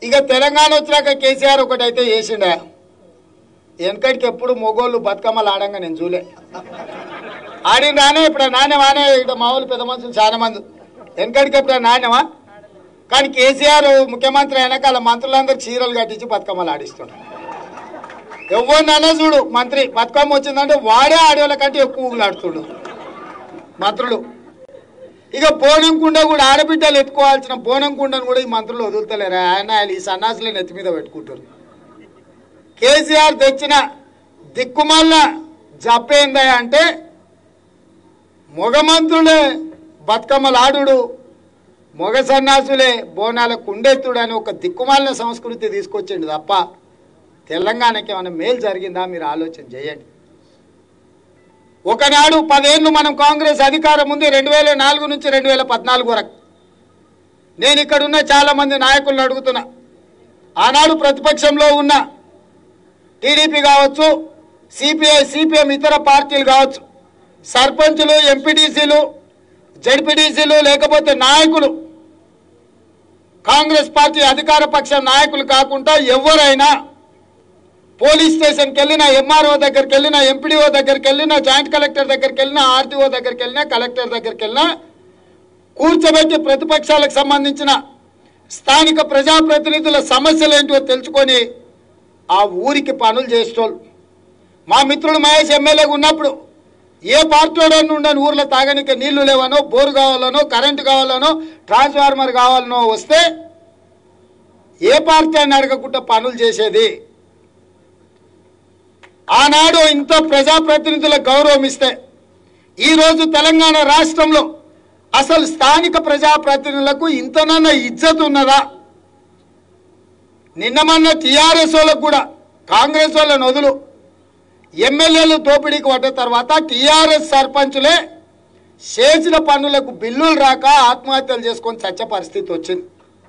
ఇక తెలంగాణ వచ్చినాక కేసీఆర్ ఒకటి అయితే చేసిండే వెనకటికి ఎప్పుడు మొగోళ్ళు బతుకమ్మలు ఆడంగా నేను చూలే ఆడిన రానే ఇప్పుడు నాణ్యం వానే ఇక్కడ మామూలు పెద్ద మనుషులు చాలా మంది వెనకటికి ఎప్పుడు నాణ్యమా కానీ కేసీఆర్ ముఖ్యమంత్రి అయినాక వాళ్ళ మంత్రులందరూ చీరలు కట్టించి బతుకమ్మలు ఆడిస్తుంటారు ఎవరినైనా చూడు మంత్రి బతుకమ్మ వచ్చిందంటే వాడే ఆడేవాళ్ళ కంటే ఎక్కువ ఊగులాడుతుడు మంత్రులు ఇక బోనం కుండ కూడా ఆడబిడ్డలు ఎత్తుకోవాల్సిన బోనం కుండను కూడా ఈ మంత్రులు వదులుతలేరు ఆయన ఆయన ఈ సన్నాసులు నెత్తి మీద పెట్టుకుంటారు కేసీఆర్ తెచ్చిన దిక్కుమల్ల జప్పేందా అంటే మొగ మంత్రులే బతుకమ్మలు ఆడుడు మొగ సన్నాసులే బోనాల కుండెత్తుడు అని ఒక దిక్కుమాలిన సంస్కృతి తీసుకొచ్చిండు తప్ప తెలంగాణకి ఏమైనా మేలు జరిగిందా మీరు ఆలోచన చేయండి ఒకనాడు పదేళ్ళు మనం కాంగ్రెస్ అధికారం ఉంది రెండు వేల నాలుగు నుంచి రెండు వేల పద్నాలుగు వరకు నేను ఇక్కడ ఉన్న చాలా మంది నాయకులను అడుగుతున్నా ఆనాడు ప్రతిపక్షంలో ఉన్న టీడీపీ కావచ్చు సిపిఐ సిపిఎం ఇతర పార్టీలు కావచ్చు సర్పంచులు ఎంపీటీసీలు జడ్పీటీసీలు లేకపోతే నాయకులు కాంగ్రెస్ పార్టీ అధికార పక్షం నాయకులు కాకుండా ఎవరైనా పోలీస్ స్టేషన్కి వెళ్ళినా ఎంఆర్ఓ దగ్గరికి వెళ్ళినా ఎంపీడీఓ దగ్గరికి వెళ్ళినా జాయింట్ కలెక్టర్ దగ్గరికి వెళ్ళినా ఆర్టీఓ దగ్గరికి వెళ్ళినా కలెక్టర్ దగ్గరికి వెళ్ళినా కూర్చోబెట్టి ప్రతిపక్షాలకు సంబంధించిన స్థానిక ప్రజాప్రతినిధుల సమస్యలు ఏంటో తెలుసుకొని ఆ ఊరికి పనులు చేసేటోళ్ళు మా మిత్రుడు మహేష్ ఎమ్మెల్యేగా ఉన్నప్పుడు ఏ పార్టీ ఉండని ఊర్లో తాగనిక నీళ్లు లేవనో బోరు కావాలనో కరెంటు కావాలనో ట్రాన్స్ఫార్మర్ కావాలనో వస్తే ఏ పార్టీ అని అడగకుండా పనులు చేసేది ఆనాడు ఇంత ప్రజాప్రతినిధులకు గౌరవం ఇస్తే ఈరోజు తెలంగాణ రాష్ట్రంలో అసలు స్థానిక ప్రజాప్రతినిధులకు ఇంతనన్న ఇజ్జత్ ఉన్నదా నిన్న మొన్న టీఆర్ఎస్ వాళ్ళకు కూడా కాంగ్రెస్ వాళ్ళని వదులు ఎమ్మెల్యేలు దోపిడీకి పడ్డ తర్వాత టీఆర్ఎస్ సర్పంచులే చేసిన పనులకు బిల్లులు రాక ఆత్మహత్యలు చేసుకొని చచ్చే పరిస్థితి వచ్చింది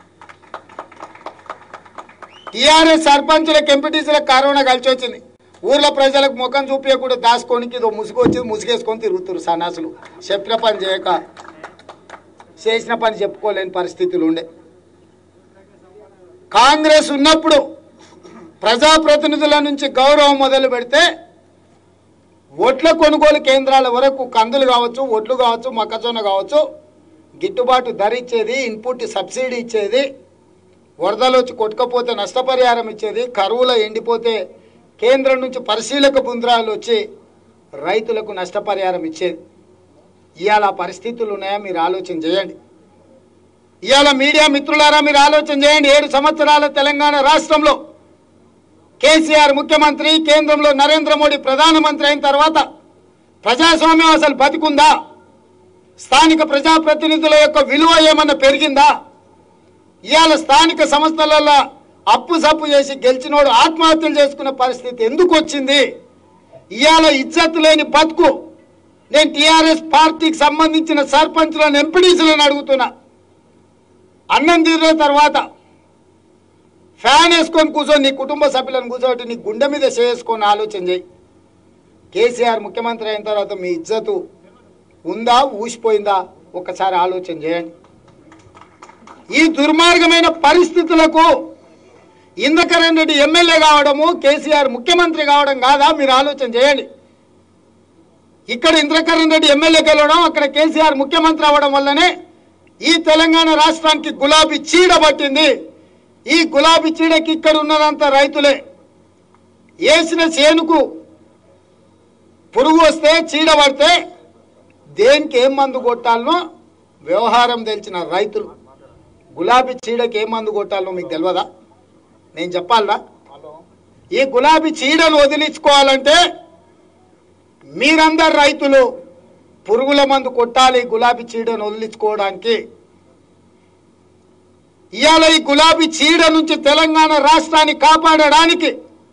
టీఆర్ఎస్ సర్పంచులకు ఎంపీటీసీలకు కరోనా కలిసి వచ్చింది ఊర్లో ప్రజలకు ముఖం చూపించకుండా దాచుకోనికి ఇదో ముసుగు వచ్చి ముసుగేసుకొని తిరుగుతారు సన్నాసులు చెప్పిన పని చేయక చేసిన పని చెప్పుకోలేని పరిస్థితులు ఉండే కాంగ్రెస్ ఉన్నప్పుడు ప్రజాప్రతినిధుల నుంచి గౌరవం మొదలు పెడితే ఒట్ల కొనుగోలు కేంద్రాల వరకు కందులు కావచ్చు ఒట్లు కావచ్చు మొక్కజొన్న కావచ్చు గిట్టుబాటు ధర ఇచ్చేది ఇన్పుట్ సబ్సిడీ ఇచ్చేది వరదలు వచ్చి కొట్టుకపోతే నష్టపరిహారం ఇచ్చేది కరువులో ఎండిపోతే కేంద్రం నుంచి పరిశీలక బృందాలు వచ్చి రైతులకు నష్టపరిహారం ఇచ్చేది ఇవాళ ఆ పరిస్థితులు ఉన్నాయా మీరు ఆలోచన చేయండి ఇవాళ మీడియా మిత్రులారా మీరు ఆలోచన చేయండి ఏడు సంవత్సరాల తెలంగాణ రాష్ట్రంలో కేసీఆర్ ముఖ్యమంత్రి కేంద్రంలో నరేంద్ర మోడీ ప్రధానమంత్రి అయిన తర్వాత ప్రజాస్వామ్యం అసలు బతికుందా స్థానిక ప్రజాప్రతినిధుల యొక్క విలువ ఏమన్నా పెరిగిందా ఇవాళ స్థానిక సంస్థలలో అప్పు సప్పు చేసి గెలిచినోడు ఆత్మహత్యలు చేసుకునే పరిస్థితి ఎందుకు వచ్చింది ఇవాళ ఇజ్జత్ లేని బతుకు నేను టీఆర్ఎస్ పార్టీకి సంబంధించిన సర్పంచ్లను ఎంపీడీసీలను అడుగుతున్నా అన్నం తీరిన తర్వాత ఫ్యాన్ వేసుకొని కూర్చొని నీ కుటుంబ సభ్యులను కూర్చోబెట్టి నీ గుండె మీద చేసుకొని ఆలోచన చేయి కేసీఆర్ ముఖ్యమంత్రి అయిన తర్వాత మీ ఇజ్జతు ఉందా ఊసిపోయిందా ఒక్కసారి ఆలోచన చేయండి ఈ దుర్మార్గమైన పరిస్థితులకు ఇంద్రకరణ్ రెడ్డి ఎమ్మెల్యే కావడము కేసీఆర్ ముఖ్యమంత్రి కావడం కాదా మీరు ఆలోచన చేయండి ఇక్కడ ఇంద్రకరణ్ రెడ్డి ఎమ్మెల్యే గెలవడం అక్కడ కేసీఆర్ ముఖ్యమంత్రి అవ్వడం వల్లనే ఈ తెలంగాణ రాష్ట్రానికి గులాబీ చీడ పట్టింది ఈ గులాబీ చీడకి ఇక్కడ ఉన్నదంతా రైతులే వేసిన చేనుకు పురుగు వస్తే చీడ పడితే దేనికి ఏం మందు కొట్టాలనో వ్యవహారం తెలిసిన రైతులు గులాబీ చీడకి ఏం మందు కొట్టాలనో మీకు తెలియదా నేను చెప్పాలనా ఈ గులాబీ చీడను వదిలించుకోవాలంటే మీరందరు రైతులు పురుగుల మందు కొట్టాలి గులాబీ చీడను వదిలించుకోవడానికి ఇవాళ ఈ గులాబీ చీడ నుంచి తెలంగాణ రాష్ట్రాన్ని కాపాడడానికి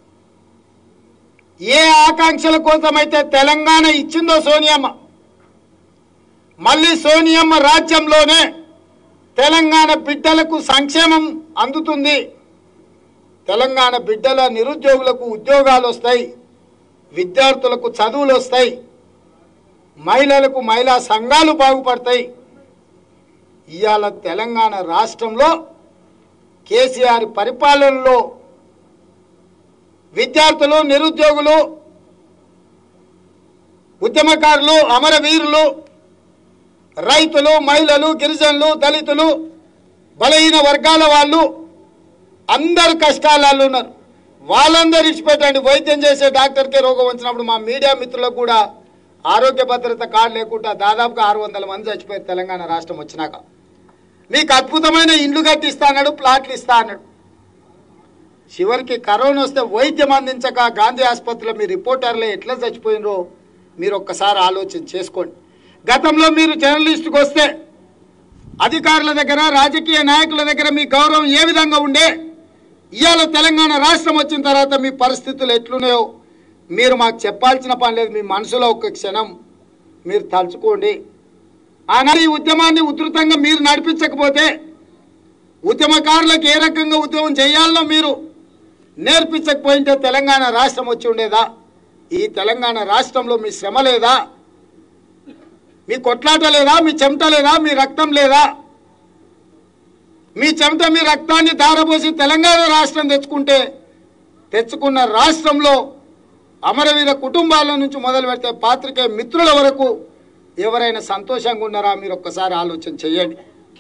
ఏ ఆకాంక్షల కోసమైతే తెలంగాణ ఇచ్చిందో సోనియమ్మ మళ్ళీ సోనియమ్మ రాజ్యంలోనే తెలంగాణ బిడ్డలకు సంక్షేమం అందుతుంది తెలంగాణ బిడ్డల నిరుద్యోగులకు ఉద్యోగాలు వస్తాయి విద్యార్థులకు చదువులు వస్తాయి మహిళలకు మహిళా సంఘాలు బాగుపడతాయి ఇవాళ తెలంగాణ రాష్ట్రంలో కేసీఆర్ పరిపాలనలో విద్యార్థులు నిరుద్యోగులు ఉద్యమకారులు అమరవీరులు రైతులు మహిళలు గిరిజనులు దళితులు బలహీన వర్గాల వాళ్ళు అందరు కష్టాలలో ఉన్నారు వాళ్ళందరూ ఇచ్చిపెట్టండి వైద్యం చేసే డాక్టర్కే రోగం వచ్చినప్పుడు మా మీడియా మిత్రులకు కూడా ఆరోగ్య భద్రత కార్డు లేకుండా దాదాపుగా ఆరు వందల మంది చచ్చిపోయారు తెలంగాణ రాష్ట్రం వచ్చినాక మీకు అద్భుతమైన ఇండ్లు కట్టిస్తా అన్నాడు ప్లాట్లు ఇస్తా అన్నాడు చివరికి కరోనా వస్తే వైద్యం అందించక గాంధీ ఆసుపత్రిలో మీ రిపోర్టర్లే ఎట్లా చచ్చిపోయినరో మీరు ఒక్కసారి ఆలోచన చేసుకోండి గతంలో మీరు జర్నలిస్టుకు వస్తే అధికారుల దగ్గర రాజకీయ నాయకుల దగ్గర మీ గౌరవం ఏ విధంగా ఉండే ఇవాళ తెలంగాణ రాష్ట్రం వచ్చిన తర్వాత మీ పరిస్థితులు ఎట్లున్నాయో మీరు మాకు చెప్పాల్సిన పని లేదు మీ మనసులో ఒక క్షణం మీరు తలుచుకోండి ఆనాడు ఈ ఉద్యమాన్ని ఉధృతంగా మీరు నడిపించకపోతే ఉద్యమకారులకు ఏ రకంగా ఉద్యమం చేయాలనో మీరు నేర్పించకపోయింటే తెలంగాణ రాష్ట్రం వచ్చి ఉండేదా ఈ తెలంగాణ రాష్ట్రంలో మీ శ్రమ లేదా మీ కొట్లాట లేదా మీ చెమట లేదా మీ రక్తం లేదా మీ చెమట మీ రక్తాన్ని దారపోసి తెలంగాణ రాష్ట్రం తెచ్చుకుంటే తెచ్చుకున్న రాష్ట్రంలో అమరవీర కుటుంబాల నుంచి మొదలు పెడితే పాత్రికే మిత్రుల వరకు ఎవరైనా సంతోషంగా ఉన్నారా మీరు ఒక్కసారి ఆలోచన చేయండి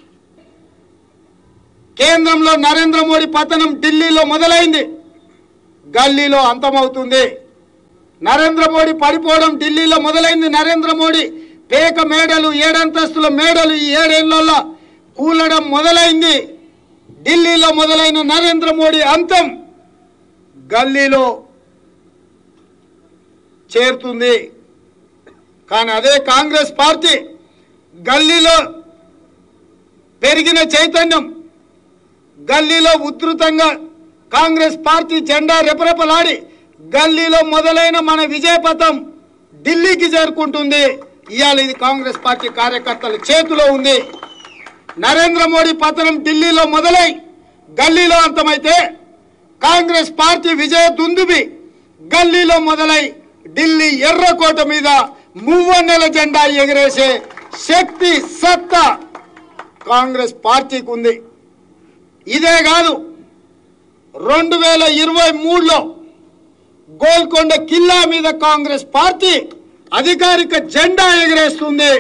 కేంద్రంలో నరేంద్ర మోడీ పతనం ఢిల్లీలో మొదలైంది గల్లీలో అంతమవుతుంది నరేంద్ర మోడీ పడిపోవడం ఢిల్లీలో మొదలైంది నరేంద్ర మోడీ పేక మేడలు ఏడంతస్తుల మేడలు ఈ ఏడేళ్లలో కూలడం మొదలైంది ఢిల్లీలో మొదలైన నరేంద్ర మోడీ అంతం గల్లీలో చేరుతుంది కానీ అదే కాంగ్రెస్ పార్టీ గల్లీలో పెరిగిన చైతన్యం గల్లీలో ఉధృతంగా కాంగ్రెస్ పార్టీ జెండా రెపరెపలాడి గల్లీలో మొదలైన మన విజయపథం ఢిల్లీకి చేరుకుంటుంది ఇవాళ ఇది కాంగ్రెస్ పార్టీ కార్యకర్తల చేతిలో ఉంది నరేంద్ర మోడీ పతనం ఢిల్లీలో మొదలై గల్లీలో అంతమైతే కాంగ్రెస్ పార్టీ విజయ దుందుబి గల్లీలో మొదలై ఢిల్లీ ఎర్రకోట మీద మువ్వన్నెల జెండా ఎగిరేసే శక్తి సత్తా కాంగ్రెస్ పార్టీకి ఉంది ఇదే కాదు రెండు వేల ఇరవై మూడులో గోల్కొండ కిల్లా మీద కాంగ్రెస్ పార్టీ అధికారిక జెండా ఎగిరేస్తుంది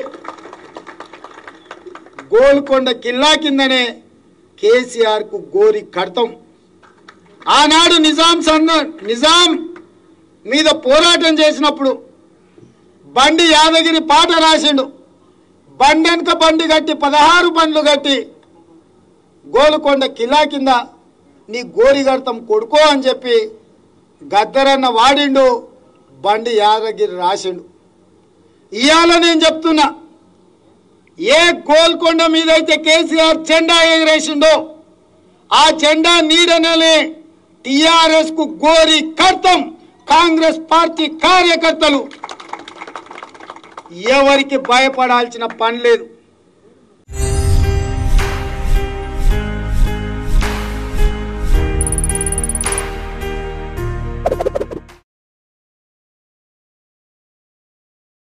గోల్కొండ కిల్లా కిందనే కేసీఆర్ కు గోరి కడతాం ఆనాడు నిజాం సన్న నిజాం మీద పోరాటం చేసినప్పుడు బండి యాదగిరి పాట రాసిండు బండి వెనక బండి కట్టి పదహారు బండ్లు కట్టి గోలుకొండ కిలా కింద నీ గోరి కడతాం కొడుకో అని చెప్పి గద్దరన్న వాడిండు బండి యాదగిరి రాసిండు ఇవాళ నేను చెప్తున్నా ఏ గోల్కొండ మీద అయితే కేసీఆర్ జెండా ఎగిరేసిండో ఆ జెండా నీడనలే టిఆర్ఎస్ కు గోరి కర్తం కాంగ్రెస్ పార్టీ కార్యకర్తలు ఎవరికి భయపడాల్సిన పని లేదు